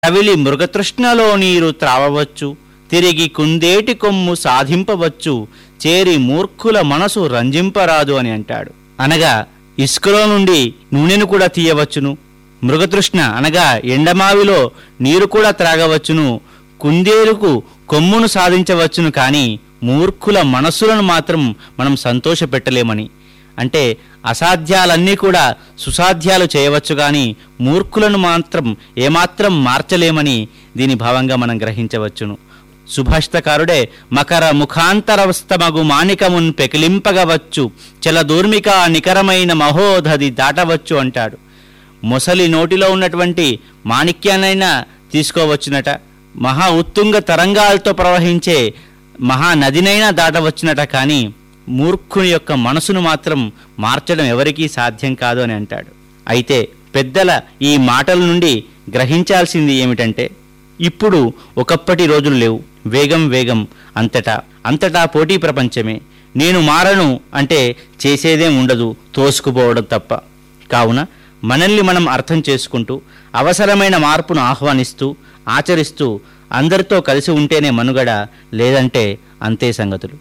కవిలి మృగతృష్ణలో నీరు త్రావవచ్చు తిరిగి కుందేటి కొమ్ము సాధింపవచ్చు చేరి మూర్ఖుల మనసు రంజింపరాదు అని అంటాడు అనగా ఇసుకలో నుండి నూనెను కూడా తీయవచ్చును మృగతృష్ణ అనగా ఎండమావిలో నీరు కూడా త్రాగవచ్చును కుందేలుకు కొమ్మును సాధించవచ్చును కానీ మూర్ఖుల మనస్సులను మాత్రం మనం సంతోషపెట్టలేమని అంటే అసాధ్యాలన్నీ కూడా సుసాధ్యాలు చేయవచ్చు కానీ మూర్ఖులను మాత్రం ఏమాత్రం మార్చలేమని దీని భావంగా మనం గ్రహించవచ్చును సుభాషితకారుడే మకర ముఖాంతరవస్తమగు మాణికమున్ పెకిలింపగవచ్చు చలదూర్మిక నికరమైన మహోధది దాటవచ్చు అంటాడు మొసలి నోటిలో ఉన్నటువంటి మాణిక్యానైనా తీసుకోవచ్చునట మహా ఉత్తుంగ తరంగాలతో ప్రవహించే మహానదినైనా దాటవచ్చునట కానీ మూర్ఖుని యొక్క మనసును మాత్రం మార్చడం ఎవరికీ సాధ్యం కాదు అని అంటాడు అయితే పెద్దల ఈ మాటల నుండి గ్రహించాల్సింది ఏమిటంటే ఇప్పుడు ఒకప్పటి రోజులు లేవు వేగం వేగం అంతటా అంతటా పోటీ ప్రపంచమే నేను మారను అంటే చేసేదేం ఉండదు తోసుకుపోవడం తప్ప కావున మనల్ని మనం అర్థం చేసుకుంటూ అవసరమైన మార్పును ఆహ్వానిస్తూ ఆచరిస్తూ అందరితో కలిసి ఉంటేనే మనుగడ లేదంటే అంతే సంగతులు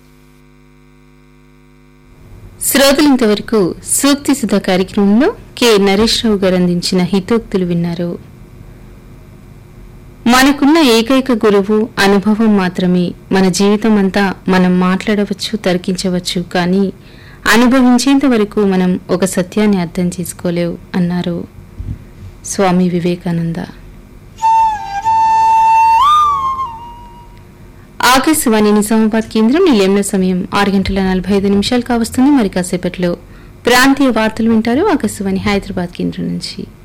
శ్రోతలు ఇంతవరకు సూక్తి సుధ కార్యక్రమంలో కె నరేష్ రావు గారు అందించిన హితోక్తులు విన్నారు మనకున్న ఏకైక గురువు అనుభవం మాత్రమే మన జీవితం అంతా మనం మాట్లాడవచ్చు తర్కించవచ్చు కానీ అనుభవించేంత వరకు మనం ఒక సత్యాన్ని అర్థం చేసుకోలేవు అన్నారు స్వామి వివేకానంద ఆకాశవాణి నిజామాబాద్ కేంద్రం నిలయంలో సమయం ఆరు గంటల నలభై ఐదు నిమిషాలు కావస్తుంది మరి కాసేపట్లో ప్రాంతీయ వార్తలు వింటారు ఆకాశవాణి హైదరాబాద్ కేంద్రం నుంచి